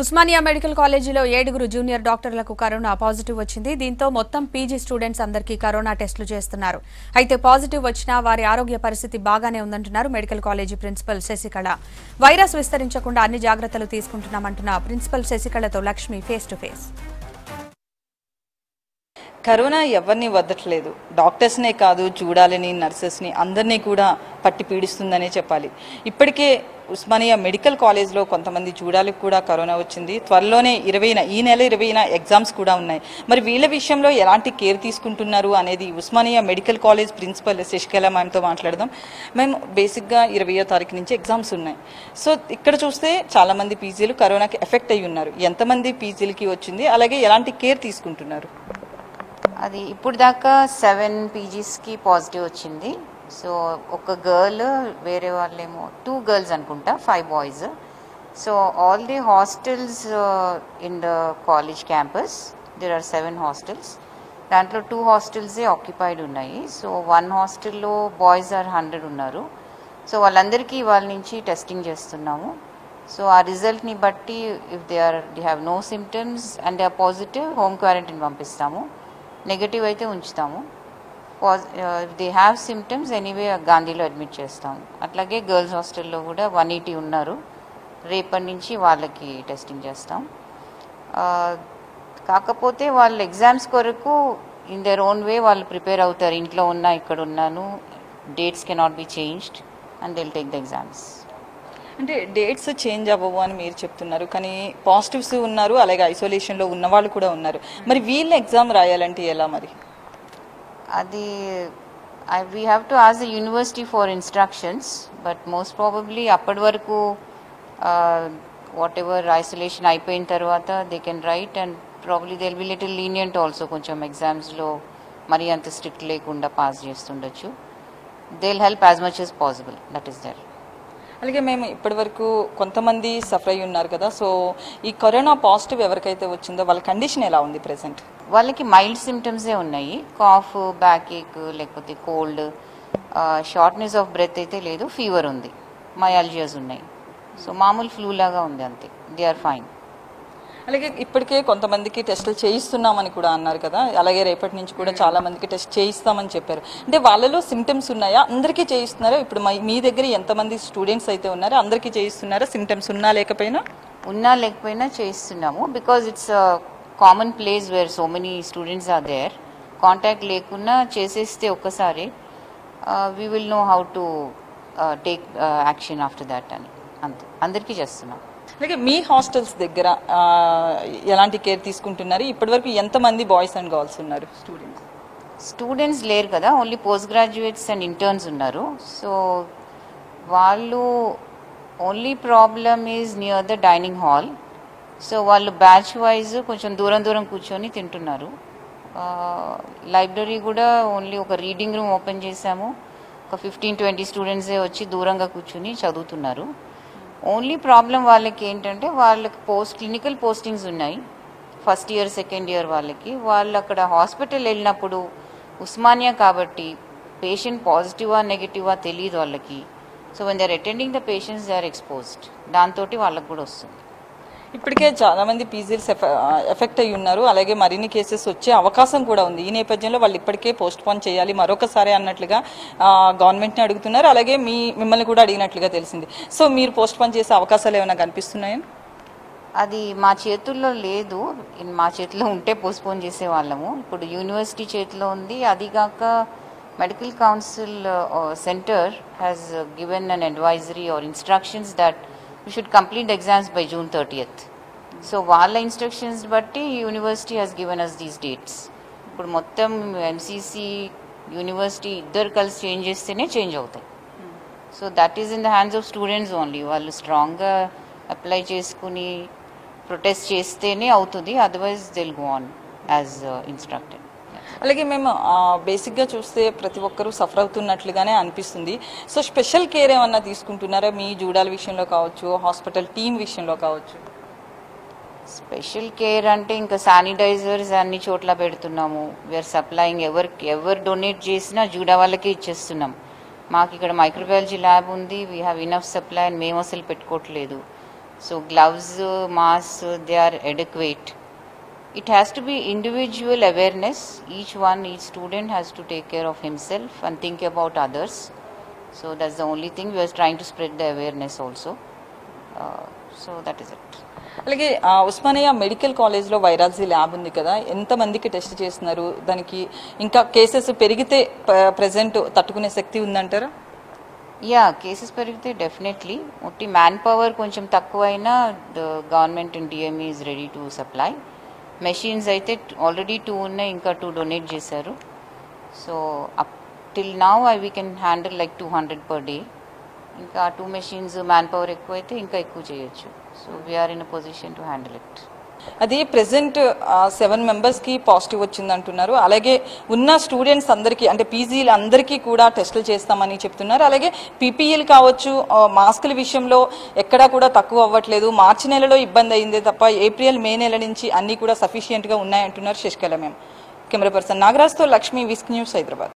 Osmania medical కాలేజీలో ఏడుగురు junior డాక్టర్లకు కరోనా పాజిటివ్ వచ్చింది దీంతో మొత్తం పీజీ స్టూడెంట్స్ అందరికీ కరోనా టెస్టులు చేస్తున్నారు అయితే పాజిటివ్ వచ్చినా వారి ఆరోగ్య పరిస్థితి బాగానే ఉందంటున్నారు medical college principal Sasikala virus విస్తరించకుండా అన్ని జాగ్రత్తలు తీసుకుంటున్నామంటున్న ప్రిన్సిపల్ శశికళతో Lakshmi face to face corona ఎవరిని వదట్లేదు డాక్టర్స్నే కాదు చూడాలని నర్సెస్ని అందరినీ కూడా పట్టి పీడిస్తుందనే చెప్పాలి ఇప్పటికే ఉస్మానియా మెడికల్ కాలేజ్లో కొంతమంది చూడాలకు కూడా కరోనా వచ్చింది త్వరలోనే ఇరవైన ఈ నెల ఇరవైన ఎగ్జామ్స్ కూడా ఉన్నాయి మరి వీళ్ళ విషయంలో ఎలాంటి కేర్ తీసుకుంటున్నారు అనేది Osmania medical college principal Sasikala మ్యామ్తో మాట్లాడదాం మేము బేసిక్గా ఇరవయో తారీఖు నుంచి ఎగ్జామ్స్ ఉన్నాయి సో ఇక్కడ చూస్తే చాలామంది పీజీలు కరోనాకి ఎఫెక్ట్ అయ్యి ఉన్నారు ఎంతమంది పీజీలకి వచ్చింది అలాగే ఎలాంటి కేర్ తీసుకుంటున్నారు అది ఇప్పుడు దాకా సెవెన్ పీజీస్కి పాజిటివ్ వచ్చింది సో ఒక గర్ల్ వేరే వాళ్ళేమో టూ గర్ల్స్ అనుకుంటా five boys so all the hostels in the college campus there are seven hostels దాంట్లో టూ హాస్టల్సే ఆక్యుపైడ్ ఉన్నాయి సో వన్ హాస్టల్లో బాయ్స్ ఆర్ హండ్రెడ్ ఉన్నారు సో వాళ్ళందరికీ వాళ్ళ నుంచి టెస్టింగ్ చేస్తున్నాము సో ఆ రిజల్ట్ని బట్టి if they are they have no symptoms and they are positive home quarantine పంపిస్తాము నెగటివ్ అయితే ఉంచుతాము if they have symptoms anyway గాంధీలో అడ్మిట్ చేస్తాము అట్లాగే గర్ల్స్ హాస్టల్లో కూడా వన్ ఎయిటీ ఉన్నారు రేపటి నుంచి వాళ్ళకి టెస్టింగ్ చేస్తాం ఆ, కాకపోతే వాళ్ళు ఎగ్జామ్స్ కొరకు ఇన్ దర్ ఓన్ వే వాళ్ళు ప్రిపేర్ అవుతారు ఇంట్లో ఉన్నా ఇక్కడ ఉన్నాను dates cannot be changed and they'll take the exams అంటే డేట్స్ చేంజ్ అవ్వవు అని మీరు చెప్తున్నారు కానీ పాజిటివ్స్ ఉన్నారు అలాగే ఐసోలేషన్లో ఉన్న వాళ్ళు కూడా ఉన్నారు మరి వీళ్ళు ఎగ్జామ్ రాయాలంటే ఎలా మరి అది we have to ask the university for instructions but most probably అప్పటి వరకు వాట్ ఎవర్ ఐసోలేషన్ అయిపోయిన తర్వాత they can write and probably they be little lenient also కొంచెం ఎగ్జామ్స్లో మరీ అంత స్ట్రిక్ట్ లేకుండా పాస్ చేస్తుండొచ్చు they help as much as possible that is there అలాగే మేము ఇప్పటివరకు కొంతమంది సఫర్ అయి ఉన్నారు కదా సో ఈ కరోనా పాజిటివ్ ఎవరికైతే వచ్చిందో వాళ్ళ కండిషన్ ఎలా ఉంది ప్రెసెంట్ వాళ్ళకి మైల్డ్ సిమ్టమ్సే ఉన్నాయి కాఫ్ బ్యాక్ ఏక్ లేకపోతే కోల్డ్ షార్ట్నెస్ ఆఫ్ బ్రెత్ అయితే లేదు ఫీవర్ ఉంది మయాలజియాస్ ఉన్నాయి సో మామూలు ఫ్లూ లాగా ఉంది అంతే దే ఆర్ ఫైన్ అలాగే ఇప్పటికే కొంతమందికి టెస్టులు చేయిస్తున్నామని కూడా అన్నారు కదా అలాగే రేపటి నుంచి కూడా చాలా మందికి టెస్ట్ చేయిస్తామని చెప్పారు అంటే వాళ్ళలో సిమ్టమ్స్ ఉన్నాయా అందరికీ చేయిస్తున్నారా ఇప్పుడు మై- మీ దగ్గర ఎంతమంది స్టూడెంట్స్ అయితే ఉన్నారో అందరికీ చేయిస్తున్నారా సిమ్టమ్స్ ఉన్నా లేకపోయినా ఉన్నా లేకపోయినా చేయిస్తున్నాము because it's common place where so many students are there contact లేకున్నా చేసేస్తే ఒక్కసారి we will know how to take action after that అని అంతే అందరికీ చేస్తున్నాం అలాగే మీ హాస్టల్స్ దగ్గర ఆ, ఎలాంటి కేర్ తీసుకుంటున్నారు ఇప్పటివరకు ఎంతమంది బాయ్స్ అండ్ గర్ల్స్ ఉన్నారు స్టూడెంట్స్ స్టూడెంట్స్ లేరు కదా only post graduates and interns ఉన్నారు సో వాళ్ళు only problem is near the dining hall so వాళ్ళు బ్యాచ్ వైజ్ కొంచెం దూరం దూరం కూర్చొని తింటున్నారు లైబ్రరీ కూడా ఓన్లీ ఒక రీడింగ్ రూమ్ ఓపెన్ చేశాము ఒక ఫిఫ్టీన్ ట్వంటీ స్టూడెంట్సే వచ్చి దూరంగా కూర్చుని చదువుతున్నారు ఓన్లీ ప్రాబ్లం వాళ్ళకి ఏంటంటే వాళ్ళకి పోస్ట్ క్లినికల్ పోస్టింగ్స్ ఉన్నాయి ఫస్ట్ ఇయర్ సెకండ్ ఇయర్ వాళ్ళకి వాళ్ళు అక్కడ హాస్పిటల్ వెళ్ళినప్పుడు ఉస్మానియా కాబట్టి పేషెంట్ పాజిటివా నెగిటివా తెలియదు వాళ్ళకి so when they are attending the patients they are exposed దాంతో వాళ్ళకి కూడా వస్తుంది ఇప్పటికే చాలా మంది పీజీలు ఎఫెక్ట్ అయి ఉన్నారు అలాగే మరిన్ని కేసెస్ వచ్చే అవకాశం కూడా ఉంది ఈ నేపథ్యంలో వాళ్ళు ఇప్పటికే పోస్ట్ పోన్ చేయాలి మరొకసారి అన్నట్లుగా గవర్నమెంట్ని అడుగుతున్నారు అలాగే మీ మిమ్మల్ని కూడా అడిగినట్లుగా తెలిసింది సో మీరు పోస్ట్ పోన్ చేసే అవకాశాలు ఏమైనా కనిపిస్తున్నాయా అది మా చేతుల్లో లేదు ఇన్ మా చేతిలో ఉంటే పోస్ట్పోన్ చేసేవాళ్ళము ఇప్పుడు యూనివర్సిటీ చేతిలో ఉంది అది కాక medical council centre has given an advisory or instructions that we should complete exams by June thirtieth so వాళ్ళ ఇన్స్ట్రక్షన్స్ బట్టి university has given us these dates ఇప్పుడు మొత్తం ఎంసీసీ యూనివర్సిటీ ఇద్దరు కలిసి చేంజ్ చేస్తేనే చేంజ్ అవుతాయి so that is in the hands of students only వాళ్ళు స్ట్రాంగ్గా అప్లై చేసుకుని ప్రొటెస్ట్ చేస్తేనే అవుతుంది otherwise they'll go on as instructed అలాగే మేము ఆ, బేసిక్గా చూస్తే ప్రతి ఒక్కరూ సఫర్ అవుతున్నట్లుగానే అనిపిస్తుంది సో స్పెషల్ కేర్ ఏమన్నా తీసుకుంటున్నారా మీ జూడాల విషయంలో కావచ్చు హాస్పిటల్ టీం విషయంలో కావచ్చు స్పెషల్ కేర్ అంటే ఇంకా శానిటైజర్స్ అన్ని చోట్ల పెడుతున్నాము వీఆర్ సప్లయింగ్ ఎవరికి ఎవరు డొనేట్ చేసినా జూడా వాళ్ళకే ఇచ్చేస్తున్నాం మాకు ఇక్కడ మైక్రోబయాలజీ ల్యాబ్ ఉంది వీ హ్యావ్ ఇనఫ్ సప్లై అని మేము అసలు పెట్టుకోవట్లేదు So gloves, uh, masks, uh, they are adequate. It has to be individual awareness. Each one, each student has to take care of himself and think about others. So that's the only thing we are trying to spread the awareness also. Uh, so that is it. అలాగే ఆ, Osmania medical కాలేజ్లో virology lab ఉంది కదా ఎంతమందికి test చేస్తున్నారు దానికి ఇంకా cases పెరిగితే ప్రజెంట్ తట్టుకునే శక్తి ఉందంటారా యా కేసెస్ పెరిగితే డెఫినెట్లీ ఒట్టి మ్యాన్ పవర్ కొంచెం తక్కువైనా the government and DME is ready to supply machines అయితే ఆల్రెడీ టూ ఉన్నాయి ఇంకా టూ డొనేట్ చేశారు so up till now I we can handle like two hundred per day ఇంకా two machines manpower ఎక్కువ అయితే ఇంకా ఎక్కువ చేయొచ్చు so we're in a position to handle it అది ప్రెసెంట్ సెవెన్ మెంబర్స్కి పాజిటివ్ వచ్చింది అంటున్నారు అలాగే ఉన్న స్టూడెంట్స్ అందరికీ అంటే పీజీలు అందరికీ కూడా టెస్టులు చేస్తామని చెప్తున్నారు అలాగే పీపీఈలు కావచ్చు ఆ, మాస్కుల విషయంలో ఎక్కడా కూడా తక్కువ అవ్వట్లేదు మార్చి నెలలో ఇబ్బంది అయిందే తప్ప ఏప్రిల్ మే నెల నుంచి అన్నీ కూడా సఫిషియెంట్గా ఉన్నాయంటున్నారు శశికళ మేము కెమెరా పర్సన్ నాగరాజ్తో లక్ష్మి విస్క్ న్యూస్ హైదరాబాద్